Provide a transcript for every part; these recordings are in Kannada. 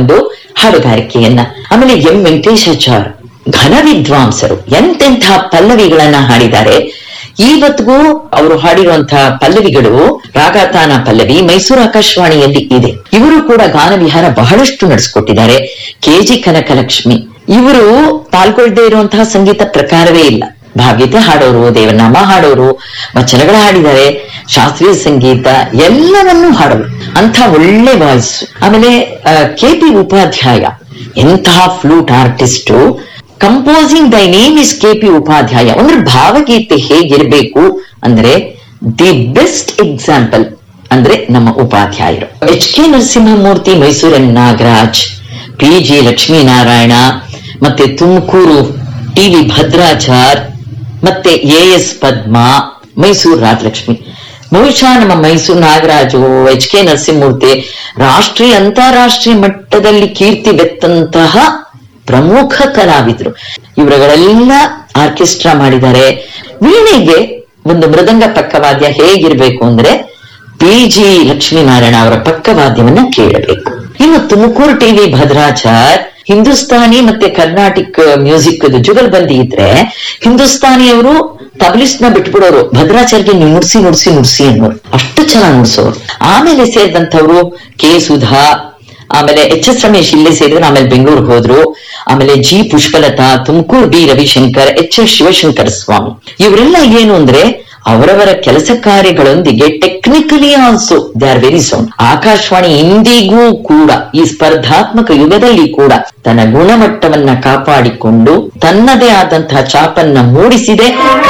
ಒಂದು ಹಾಡುಗಾರಿಕೆಯನ್ನ ಆಮೇಲೆ ಎಂ ವೆಂಕಟೇಶಾಚಾರ್ ಘನ ವಿದ್ವಾಂಸರು ಎಂತೆಂತಹ ಪಲ್ಲವಿಗಳನ್ನ ಹಾಡಿದ್ದಾರೆ ಇವತ್ತಿಗೂ ಅವರು ಹಾಡಿರುವಂತಹ ಪಲ್ಲವಿಗಳು ರಾಗತಾನ ಪಲ್ಲವಿ ಮೈಸೂರು ಆಕಾಶವಾಣಿಯಲ್ಲಿ ಇದೆ ಇವರು ಕೂಡ ಗಾನವಿಹಾರ ಬಹಳಷ್ಟು ನಡೆಸ್ಕೊಟ್ಟಿದ್ದಾರೆ ಕೆ ಜಿ ಕನಕಲಕ್ಷ್ಮಿ ಇವರು ಪಾಲ್ಗೊಳ್ಳದೆ ಇರುವಂತಹ ಸಂಗೀತ ಪ್ರಕಾರವೇ ಇಲ್ಲ ಭಾವಗೀತೆ ಹಾಡೋರು ದೇವನಾಮ ಹಾಡೋರು ವಚನಗಳ ಹಾಡಿದ್ದಾರೆ ಶಾಸ್ತ್ರೀಯ ಸಂಗೀತ ಎಲ್ಲವನ್ನೂ ಹಾಡೋರು ಅಂತ ಒಳ್ಳೆ ವಾಯ್ಸ್ ಆಮೇಲೆ ಕೆ ಪಿ ಉಪಾಧ್ಯಾಯ ಎಂತಹ flute artist composing thy name is K P Upadhyaya ಅಂದ್ರೆ ಭಾವಗೀತೆ ಹೇಗಿರ್ಬೇಕು ಅಂದ್ರೆ ದಿ ಬೆಸ್ಟ್ ಎಕ್ಸಾಂಪಲ್ ಅಂದ್ರೆ ನಮ್ಮ ಉಪಾಧ್ಯಾಯರು ಎಚ್ ಕೆ ನರಸಿಂಹಮೂರ್ತಿ ಮೈಸೂರಿನ ನಾಗರಾಜ್ ಪಿ ಜಿ ಲಕ್ಷ್ಮೀನಾರಾಯಣ ಮತ್ತೆ ತುಮಕೂರು ಟಿ ವಿ ಭದ್ರಾಚಾರ್ ಮತ್ತೆ ಎ ಎಸ್ ಪದ್ಮ ಮೈಸೂರು ರಾಜಲಕ್ಷ್ಮಿ ಬಹುಶಃ ನಮ್ಮ ಮೈಸೂರು ನಾಗರಾಜು ಎಚ್ ಕೆ ನರಸಿಂಹಮೂರ್ತಿ ರಾಷ್ಟ್ರೀಯ ಅಂತಾರಾಷ್ಟ್ರೀಯ ಮಟ್ಟದಲ್ಲಿ ಕೀರ್ತಿ ಬೆತ್ತಂತಹ ಪ್ರಮುಖ ಕಲಾವಿದರು ಇವರುಗಳೆಲ್ಲ ಆರ್ಕೆಸ್ಟ್ರಾ ಮಾಡಿದ್ದಾರೆ ವೀಣೆಗೆ ಒಂದು ಮೃದಂಗ ಪಕ್ಕವಾದ್ಯ ಹೇಗಿರ್ಬೇಕು ಅಂದ್ರೆ ಪಿ ಜಿ ಲಕ್ಷ್ಮೀನಾರಾಯಣ ಅವರ ಪಕ್ಕವಾದ್ಯವನ್ನ ಕೇಳಬೇಕು ಇನ್ನು ತುಮಕೂರು ಟಿವಿ ಭದ್ರಾಚಾರ್ ಹಿಂದೂಸ್ತಾನಿ ಮತ್ತೆ ಕರ್ನಾಟಿಕ್ ಮ್ಯೂಸಿಕ್ ಜುಗಲ್ಬಂದಿ ಇದ್ರೆ ಹಿಂದೂಸ್ತಾನಿಯವರು ತಬಲಿಸ್ ನ ಬಿಟ್ಬಿಡೋರು ಭದ್ರಾಚಾರ್ಗೆ ನೀವು ನುಡ್ಸಿ ನುಡ್ಸಿ ನುಡ್ಸಿ ಅನ್ನೋರು ಅಷ್ಟು ಚೆನ್ನಾಗಿ ನುಡ್ಸೋರು ಆಮೇಲೆ ಸೇರಿದಂತವ್ರು ಕೆ ಸುಧಾ ಆಮೇಲೆ ಎಚ್ ಎಸ್ ರಮೇಶ್ ಇಲ್ಲೇ ಸೇರಿದ್ರು ಆಮೇಲೆ ಬೆಂಗಳೂರಿಗೆ ಹೋದ್ರು ಆಮೇಲೆ G Pushpalatha Tumakuru D Ravishankar H S Shivashankara Swamy ಇವರೆಲ್ಲ ಏನು ಅಂದ್ರೆ ಅವರವರ ಕೆಲಸ ಕಾರ್ಯಗಳೊಂದಿಗೆ technically also they are very sound Akashvani ಇಂದಿಗೂ ಕೂಡ ಈ ಸ್ಪರ್ಧಾತ್ಮಕ ಯುಗದಲ್ಲಿ ಕೂಡ ತನ್ನ ಗುಣಮಟ್ಟವನ್ನ ಕಾಪಾಡಿಕೊಂಡು ತನ್ನದೇ ಆದಂತಹ ಚಾಪನ್ನ ಮೂಡಿಸಿದೆ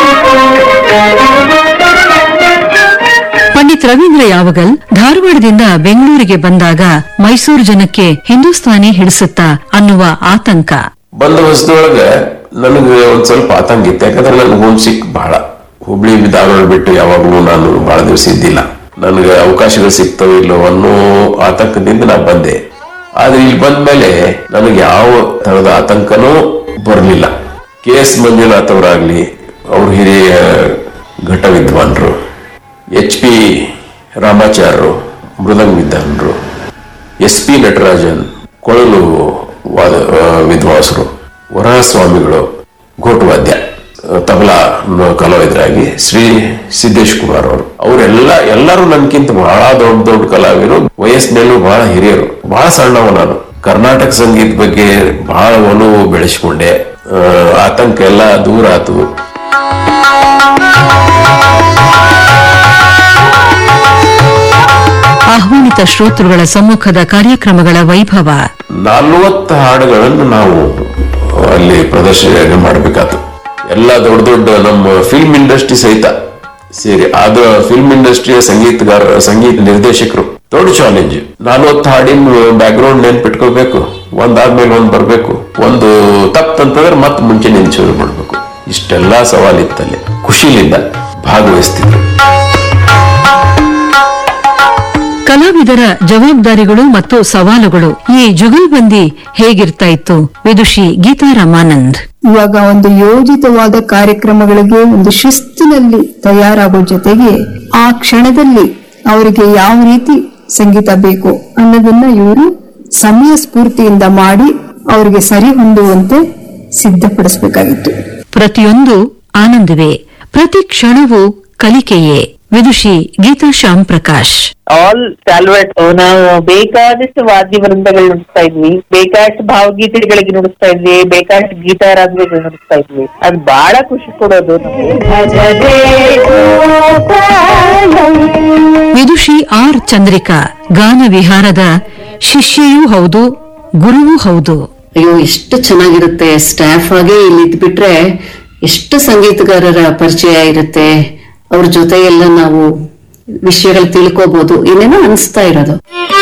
ಪಂಡಿತ್ ರವೀಂದ್ರ ಯಾವಗಲ್ ಧಾರವಾಡದಿಂದ ಬೆಂಗಳೂರಿಗೆ ಬಂದಾಗ ಮೈಸೂರು ಜನಕ್ಕೆ ಹಿಂದೂಸ್ತಾನಿ ಹಿಡಿಸುತ್ತಾ ಅನ್ನುವ ಆತಂಕ ಬಂದ ಹೊಸದೊಳಗ ನನಗೆ ಒಂದ್ ಸ್ವಲ್ಪ ಆತಂಕ ಇತ್ತು ಯಾಕಂದ್ರೆ ನನಗೆ ಹೋಮ್ ಸಿಕ್ ಬಹಳ ಹುಬ್ಳಿ ಧಾರವಾಡ ಬಿಟ್ಟು ಯಾವಾಗಲೂ ನಾನು ಬಹಳ ದಿವಸ ಇದ್ದಿಲ್ಲ ನನಗೆ ಅವಕಾಶಗಳು ಸಿಗ್ತವೋ ಇಲ್ಲೋ ಅನ್ನೋ ಆತಂಕದಿಂದ ನಾ ಬಂದೆ ಆದ್ರೆ ಇಲ್ಲಿ ಬಂದ್ಮೇಲೆ ನನಗೆ ಯಾವ ತರದ ಆತಂಕನೂ ಬರಲಿಲ್ಲ ಕೆ ಎಸ್ ಮಂಜುನಾಥ್ ಅವರಾಗ್ಲಿ ಅವ್ರ ಹಿರಿಯ ಘಟ ವಿದ್ವಾನ್ರು ಎಚ್ ಪಿ ರಾಮಾಚಾರ್ಯರು ಮೃದಂಗ ವಿದ್ವಾನ್ರು ಎಸ್ ಪಿ ನಟರಾಜನ್ ಕೊಳಲು ವಾದ ಆ, ವಿದ್ವಾಂಸರು ವರಹ ಸ್ವಾಮಿಗಳು ಘೋಟವಾದ್ಯ ಆ, ತಬಲಾ ನ ಕಲಾವಿದರಾಗಿ ಶ್ರೀ ಸಿದ್ದೇಶ್ ಕುಮಾರ್ ಅವರು ಅವರೆಲ್ಲ ಎಲ್ಲರೂ ನನ್ಕಿಂತ ಬಹಳ ದೊಡ್ಡ ದೊಡ್ಡ ಕಲಾವಿದರು ವಯಸ್ಸಿನಲ್ಲೂ ಬಹಳ ಹಿರಿಯರು ಬಹಳ ಸಣ್ಣವ ನಾನು ಕರ್ನಾಟಕ ಸಂಗೀತ ಬಗ್ಗೆ ಬಹಳ ಒಲವು ಬೆಳೆಸ್ಕೊಂಡೆ ಆ, ಆತಂಕ ಎಲ್ಲ ದೂರ ಆತು ಆಹ್ವಾನಿತ ಶ್ರೋತೃಗಳ ಸಮ್ಮುಖದ ಕಾರ್ಯಕ್ರಮಗಳ ವೈಭವ ನಲ್ವತ್ತು ಹಾಡುಗಳನ್ನು ನಾವು ಅಲ್ಲಿ ಪ್ರದರ್ಶನ ಮಾಡಬೇಕಾತು ಎಲ್ಲ ದೊಡ್ಡ ದೊಡ್ಡ ನಮ್ಮ ಫಿಲ್ಮ್ ಇಂಡಸ್ಟ್ರಿ ಸಹಿತ ಸೇರಿ ಆದ ಫಿಲ್ಮ್ ಇಂಡಸ್ಟ್ರಿಯ ಸಂಗೀತಗಾರ ಸಂಗೀತ ನಿರ್ದೇಶಕರು ದೊಡ್ಡ ಚಾಲೆಂಜ್ ನಲ್ವತ್ತು ಹಾಡಿನ ಬ್ಯಾಕ್ ಗ್ರೌಂಡ್ ನೆನ್ಪಿಟ್ಕೋಬೇಕು ಒಂದಾದ್ಮೇಲೆ ಒಂದ್ ಬರ್ಬೇಕು ಒಂದು ತಪ್ಪಂತಂದ್ರೆ ಮತ್ತೆ ಮುಂಚೆ ನಿಂಚೂರು ಮಾಡ್ಬೇಕು ಇಷ್ಟೆಲ್ಲಾ ಸವಾಲಿತ್ತಲ್ಲಿ ಖುಷಿಲಿಂದ ಭಾಗವಹಿಸ್ತಿದ್ರು ಕಲಾವಿದರ ಜವಾಬ್ದಾರಿಗಳು ಮತ್ತು ಸವಾಲುಗಳು ಈ ಜುಗಲ್ಬಂದಿ ಹೇಗಿರ್ತಾ ಇತ್ತು ವಿದುಷಿ ಗೀತಾ ರಾಮಾನಂದ್ ಇವಾಗ ಒಂದು ಯೋಜಿತವಾದ ಕಾರ್ಯಕ್ರಮಗಳಿಗೆ ಒಂದು ಶಿಸ್ತಿನಲ್ಲಿ ತಯಾರಾಗೋ ಜೊತೆಗೆ ಆ ಕ್ಷಣದಲ್ಲಿ ಅವರಿಗೆ ಯಾವ ರೀತಿ ಸಂಗೀತ ಬೇಕು ಅನ್ನೋದನ್ನ ಇವರು ಸಮಯ ಸ್ಫೂರ್ತಿಯಿಂದ ಮಾಡಿ ಅವರಿಗೆ ಸರಿ ಹೊಂದುವಂತೆ ಸಿದ್ಧಪಡಿಸಬೇಕಾಗಿತ್ತು ಪ್ರತಿಯೊಂದು ಆನಂದವೇ ಪ್ರತಿ ಕ್ಷಣವೂ ಕಲಿಕೆಯೇ ವಿದುಷಿ ಗೀತಾ ಶ್ಯಾಮ್ ಪ್ರಕಾಶ್ ಆಲ್ ಸ್ಯಾಲ್ವೆಟ್ ನಾವು ಬೇಕಾದಷ್ಟು ವಾದ್ಯ ವೃಂದಗಳು ನುಡಿಸ್ತಾ ಇದ್ವಿ ಬೇಕಾದಷ್ಟು ಭಾವಗೀತೆಗಳಿಗೆ ನುಡಿಸ್ತಾ ಇದ್ವಿ ಬೇಕಾದಷ್ಟು ಗೀತಾರಾಧನೆಗಳು ನುಡಿಸ್ತಾ ಇದ್ವಿ ಅದ್ ಬಹಳ ಖುಷಿ ಕೊಡೋದು ನಮ್ಗೆ. ವಿದುಷಿ ಆರ್ ಚಂದ್ರಿಕಾ ಗಾನ ವಿಹಾರದ ಶಿಷ್ಯೆಯೂ ಹೌದು ಗುರುವೂ ಹೌದು ಅಯ್ಯೋ ಎಷ್ಟು ಚೆನ್ನಾಗಿರುತ್ತೆ ಸ್ಟಾಫ್ ಆಗಿ ಇಲ್ಲಿ ಇದ್ಬಿಟ್ರೆ ಎಷ್ಟು ಸಂಗೀತಗಾರರ ಪರಿಚಯ ಇರುತ್ತೆ ಅವ್ರ ಜೊತೆ ಎಲ್ಲ ನಾವು ವಿಷಯಗಳು ತಿಳ್ಕೋಬಹುದು ಏನೇನೋ ಅನಿಸ್ತಾ ಇರೋದು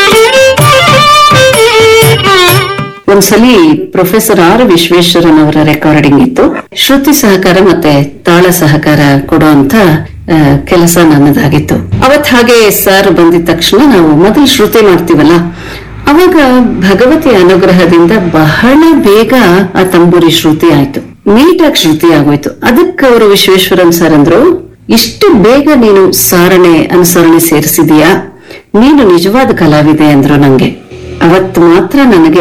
ಒಂದ್ಸಲಿ ಪ್ರೊಫೆಸರ್ ಆರ್ ವಿಶ್ವೇಶ್ವರನ್ ಅವರ ರೆಕಾರ್ಡಿಂಗ್ ಇತ್ತು ಶ್ರುತಿ ಸಹಕಾರ ಮತ್ತೆ ತಾಳ ಸಹಕಾರ ಕೊಡುವಂತ ಆ, ಕೆಲಸ ನನ್ನದಾಗಿತ್ತು ಅವತ್ ಹಾಗೆ ಸರ್ ಬಂದಿದ ತಕ್ಷಣ ನಾವು ಮೊದಲು ಶ್ರುತಿ ಮಾಡ್ತೀವಲ್ಲ ಅವಾಗ ಭಗವತಿ ಅನುಗ್ರಹದಿಂದ ಬಹಳ ಬೇಗ ಆ ತಂಬೂರಿ ಶ್ರುತಿ ಆಯ್ತು ನೀಟಾಗಿ ಶ್ರುತಿ ಆಗೋಯ್ತು ಅದಕ್ಕೆ ಅವರು ವಿಶ್ವೇಶ್ವರನ್ ಸರ್ ಅಂದ್ರು ಇಷ್ಟು ಬೇಗ ನೀನು ಸಾರಣೆ ಅನುಸರಣೆ ಸೇರಿಸಿದೀಯಾ ನೀನು ನಿಜವಾದ ಕಲಾವಿದೆ ಅಂದ್ರು ನಂಗೆ ಅವತ್ತು ಮಾತ್ರ ನನಗೆ